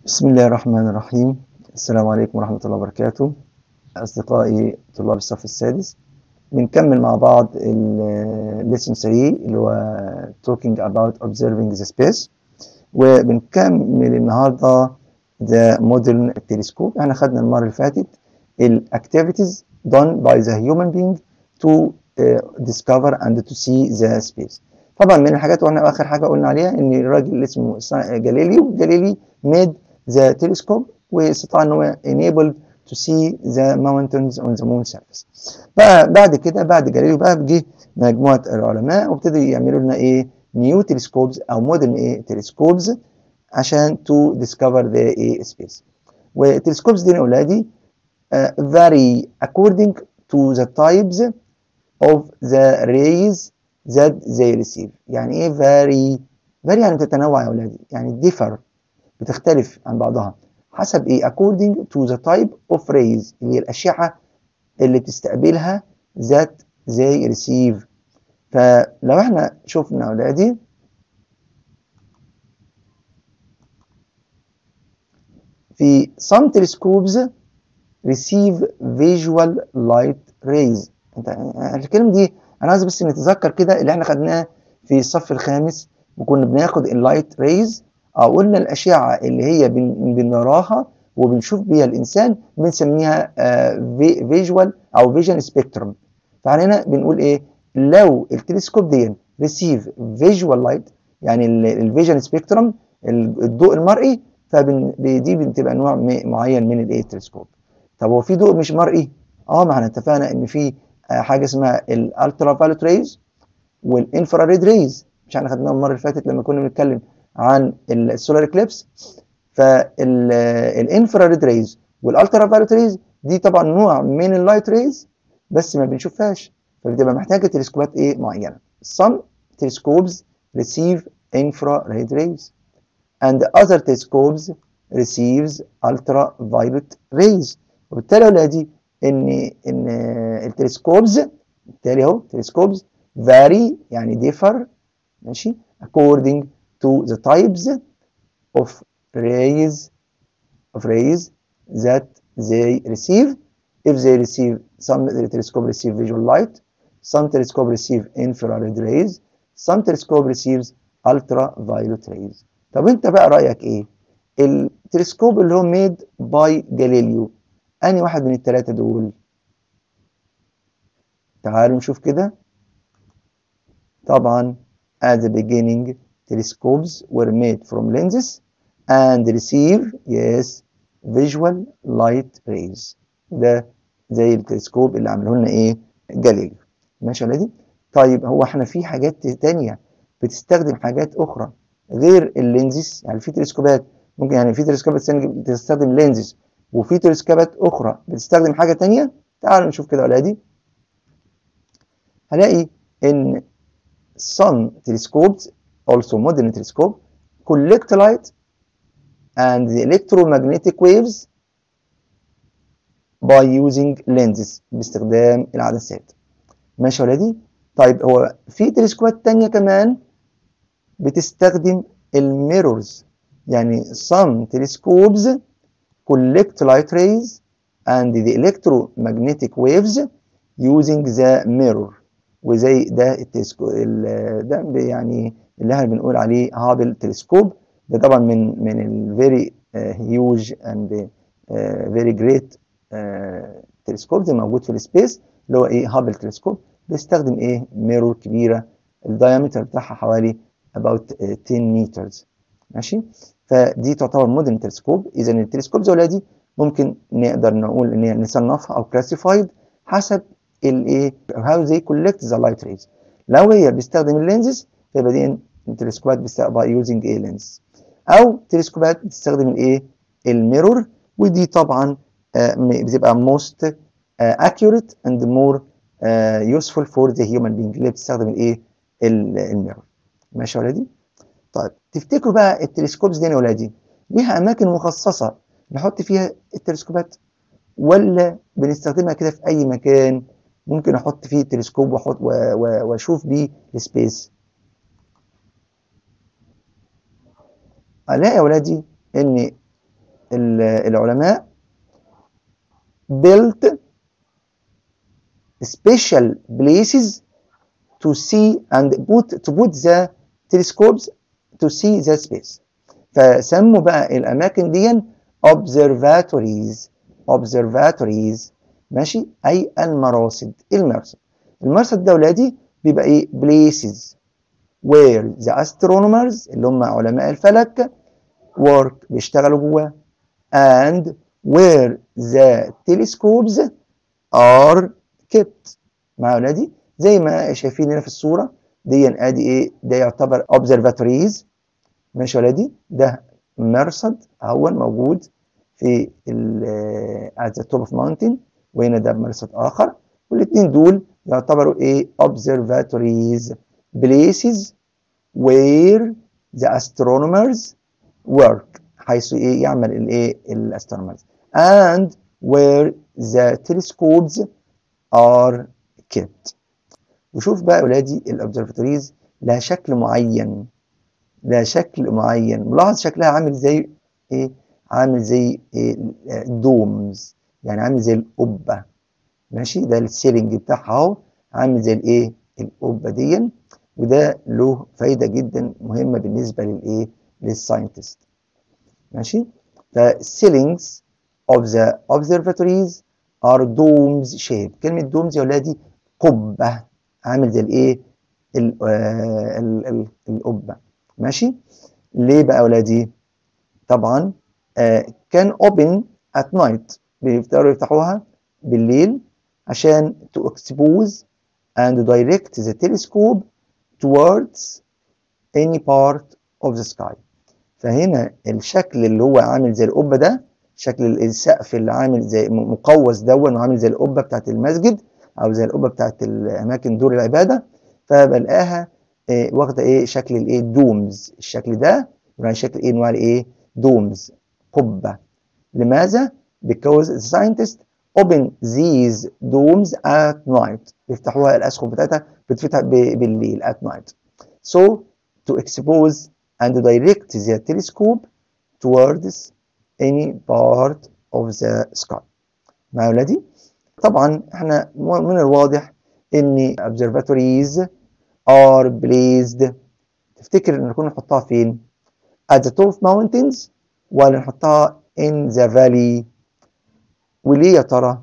بسم الله الرحمن الرحيم السلام عليكم ورحمة الله وبركاته أصدقائي طلاب الصف السادس بنكمل مع بعض الليسون 3 اللي هو talking about observing the space وبنكمل النهارده the modern telescope احنا خدنا المرة اللي فاتت ال activities done by the human being to uh, discover and to see the space طبعا من الحاجات واحنا اخر حاجه قلنا عليها ان الراجل اللي اسمه جاليليو جاليلي made the telescope واستطاع ان هو enable to see the mountains on the moon surface. بقى بعد كده بعد جاليليو بقى جه مجموعه العلماء وابتدوا يعملوا لنا ايه نيو تلسكوبز او مودرن ايه تلسكوبز عشان to discover the ايه space. والتلسكوبز دي يا اولادي uh, vary according to the types of the rays that they receive. يعني ايه vary؟ vary يعني تتنوع يا اولادي يعني differ بتختلف عن بعضها حسب ايه according to the type of rays اللي هي الأشعة اللي بتستقبلها that they receive فلو احنا شفنا أولادي في some telescopes receive visual light rays انت الكلمة دي انا عايز بس نتذكر كده اللي احنا خدناه في الصف الخامس وكنا بناخد اللايت ريز او قلنا الاشعه اللي هي بنراها وبنشوف بيها الانسان بنسميها فيجوال او فيجن سبيكتروم فهنا بنقول ايه لو التلسكوب دي ريسيف فيجوال لايت يعني الفيجن سبيكتروم الضوء المرئي فدي بتبقى نوع معين من الايه التلسكوب طب هو في ضوء مش مرئي اه ما احنا اتفقنا ان في حاجه اسمها الالترا فايولت ريز والانفراريد ريز مش احنا خدناها المره اللي فاتت لما كنا بنتكلم عن السولار اكليبس فالانفراريد ريز والالترا فايولت ريز دي طبعا نوع من اللايت ريز بس ما بنشوفهاش فبتبقى محتاجه تلسكوبات ايه معينه some telescopes receive infrared rays and other telescopes receives ultraviolet rays وبالتالي اولادي ان ان التلسكوبز بالتالي اهو تلسكوبز vary يعني differ ماشي according to the types of rays of rays that they receive if they receive some telescope receive visual light some telescope receive infrared rays some telescope receives ultraviolet rays طب انت بقى رايك ايه التلسكوب اللي هو made by جاليليو انهي واحد من الثلاثه دول تعالوا نشوف كده طبعا at the beginning telescopes were made from lenses and receive yes visual light rays ده زي التلسكوب اللي عمله لنا ايه جاليليو ماشي يا ولادي طيب هو احنا في حاجات تانية بتستخدم حاجات اخرى غير اللينزز يعني في تلسكوبات ممكن يعني في تلسكوبات بتستخدم لينزز وفي تلسكوبات اخرى بتستخدم حاجه تانية تعالوا نشوف كده يا ولادي هلاقي ان some telescopes also modern telescope collect light and the electromagnetic waves by using lenses باستخدام العدسات ماشي يا ولادي طيب هو في تلسكوبات تانية كمان بتستخدم الميرورز يعني some telescopes collect light rays and the electromagnetic waves using the mirror وزي ده التلسكوب ده يعني اللي احنا بنقول عليه هابل تلسكوب ده طبعا من من الفيري هيوج اند فيري جريت تلسكوب ده موجود في السبيس اللي هو ايه هابل تلسكوب بيستخدم ايه ميرور كبيره الدايمتر بتاعها حوالي about 10 مترز ماشي فدي تعتبر مودرن تلسكوب اذا التلسكوب زي دي ممكن نقدر نقول ان هي نصنفها او كلاسيفايد حسب الايه هاو زي كولكت ذا لايت ريز لو هي بيستخدم اللينزز فيبقى دي التلسكوبات بتستخدم يوزنج ايه لينز او تلسكوبات بتستخدم الايه الميرور ودي طبعا بتبقى موست accurate and more uh, useful for the human being اللي بتستخدم الايه الميرور ماشي يا ولادي طيب تفتكروا بقى التلسكوبز دي يا ولادي ليها اماكن مخصصه نحط فيها التلسكوبات ولا بنستخدمها كده في اي مكان ممكن احط فيه تلسكوب واحط واشوف بيه السبيس الاقي يا ولادي ان العلماء built special places to see and put to put the telescopes to see the space فسموا بقى الاماكن دي observatories observatories ماشي اي المراصد المرصد المرصد ده ولادي بيبقى ايه places where the astronomers اللي هم علماء الفلك work بيشتغلوا جواه and where the telescopes are kept مع ولادي زي ما شايفين هنا في الصورة دي ادي ايه ده يعتبر observatories ماشي يا ولادي ده مرصد اول موجود في ال at the top of mountain وهنا ده مرصد اخر والاثنين دول يعتبروا ايه observatories places where the astronomers work حيث ايه يعمل الايه الاسترونومرز and where the telescopes are kept وشوف بقى يا ولادي الابزرفاتوريز لها شكل معين لها شكل معين ملاحظ شكلها عامل زي ايه عامل زي إيه دومز يعني عامل زي القبه ماشي ده السيلينج بتاعها اهو عامل زي الايه القبه دي وده له فايده جدا مهمه بالنسبه للايه للساينتست ماشي فالسيلينجز of the observatories are domes shaped كلمه دومز يا ولادي قبه عامل زي الايه القبه ماشي ليه بقى يا ولادي طبعا كان uh, open at night بيقدروا يفتحوها بالليل عشان to expose and direct the telescope towards any part of the sky فهنا الشكل اللي هو عامل زي القبه ده شكل السقف اللي عامل زي مقوس دون وعامل زي القبه بتاعت المسجد او زي القبه بتاعت الاماكن دور العباده فبلاقاها إيه واخده ايه شكل الايه دومز الشكل ده يعني شكل ايه انواع الايه دومز قبه لماذا because the scientists open these domes at night بيفتحوها الاسقف بتاعتها بتفتح بالليل at night so to expose and direct the telescope towards any part of the sky مع أولادي طبعا احنا من الواضح ان observatories are placed تفتكر ان نكون نحطها فين at the top of mountains ولا نحطها in the valley وليه يا ترى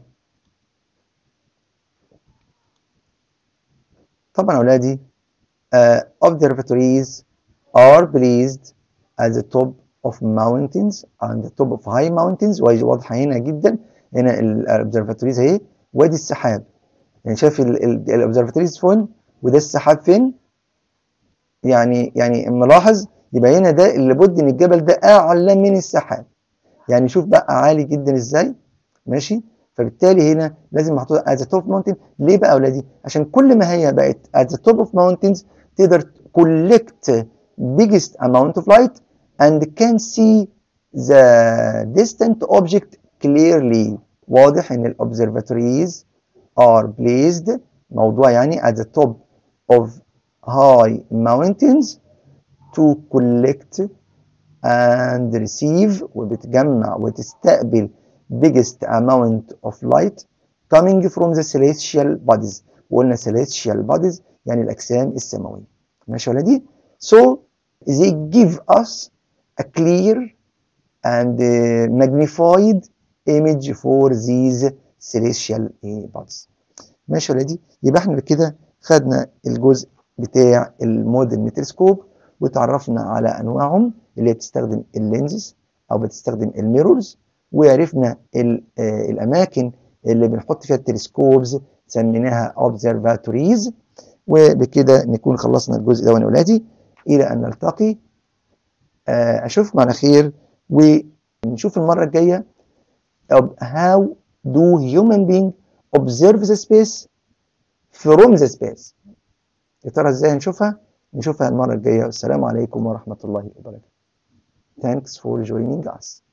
طبعا أولادي uh, observatories are placed at the top of mountains on the top of high mountains واضحة هنا جدا هنا الابزرفاتوريز اهي وادي السحاب يعني شايف الابزرفاتوريز فين وده السحاب فين يعني يعني ملاحظ يبقى هنا ده اللي بد ان الجبل ده اعلى من السحاب يعني شوف بقى عالي جدا ازاي ماشي فبالتالي هنا لازم محطوطه at the top of mountain ليه بقى يا اولادي عشان كل ما هي بقت at the top of mountains تقدر collect biggest amount of light and can see the distant object clearly واضح ان الobservatories are placed موضوع يعني at the top of high mountains to collect and receive وبتجمع وتستقبل biggest amount of light coming from the celestial bodies وقلنا celestial bodies يعني الأجسام السماوية ماشي يا ولادي so they give us a clear and uh, magnified image for these celestial bodies ماشي يا ولادي يبقى احنا كده خدنا الجزء بتاع الموديل ميتروسكوب وتعرفنا على انواعهم اللي هي بتستخدم اللينزز او بتستخدم الميرورز وعرفنا الاماكن اللي بنحط فيها التلسكوبز سميناها observatories وبكده نكون خلصنا الجزء ده يا ولادي الى ان نلتقي اشوفكم على خير ونشوف المره الجايه how do human being observe the space from the space يا ترى ازاي نشوفها نشوفها المره الجايه والسلام عليكم ورحمه الله وبركاته Thanks for joining us.